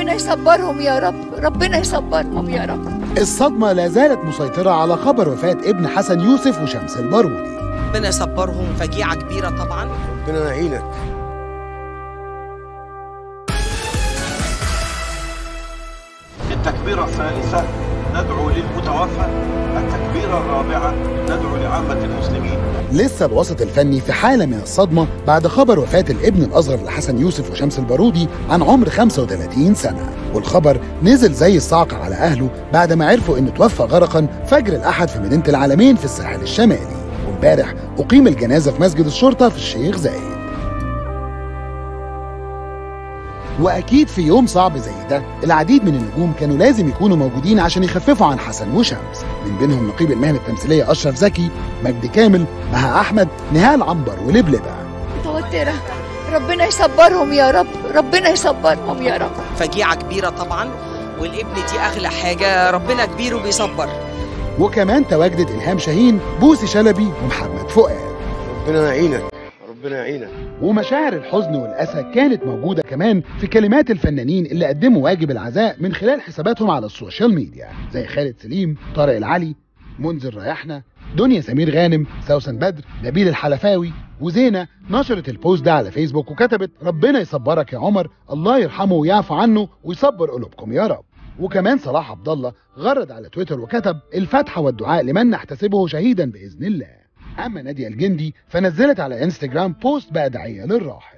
ربنا يصبرهم يا رب ربنا يصبرهم يا رب الصدمة لا زالت مسيطرة على خبر وفاة ابن حسن يوسف وشمس البارودي ربنا يصبرهم فجيعة كبيرة طبعا ربنا يعينك التكبيرة الثالثة ندعو للمتوفى التكبيرة الرابعة ندعو لعامة المسلمين لسه الوسط الفني في حالة من الصدمة بعد خبر وفاة الابن الأصغر لحسن يوسف وشمس البارودي عن عمر 35 سنة والخبر نزل زي الصعقة على أهله بعد ما عرفوا إنه توفى غرقا فجر الأحد في مدينة العالمين في الساحل الشمالي وامبارح أقيم الجنازة في مسجد الشرطة في الشيخ زايد واكيد في يوم صعب زي ده العديد من النجوم كانوا لازم يكونوا موجودين عشان يخففوا عن حسن وشمس من بينهم نقيب المهنه التمثيليه اشرف زكي مجدي كامل مها احمد نهال عنبر ولبلبه متوترة ربنا يصبرهم يا رب ربنا يصبرهم يا رب فجيعة كبيرة طبعا والابن دي أغلى حاجة ربنا كبير وبيصبر وكمان تواجدت الهام شاهين بوسي شلبي ومحمد فؤاد ربنا يعينك ربنا يعينك ومشاعر الحزن والأسى كانت موجودة كمان في كلمات الفنانين اللي قدموا واجب العزاء من خلال حساباتهم على السوشيال ميديا زي خالد سليم طارق العلي منذر ريحنا دنيا سمير غانم سوسن بدر نبيل الحلفاوي وزينة نشرت البوست ده على فيسبوك وكتبت ربنا يصبرك يا عمر الله يرحمه ويعفو عنه ويصبر قلوبكم يا رب وكمان صلاح عبد الله غرد على تويتر وكتب الفتحة والدعاء لمن نحتسبه شهيدا بإذن الله أما نادية الجندي فنزلت على انستجرام بوست بأدعية للراحل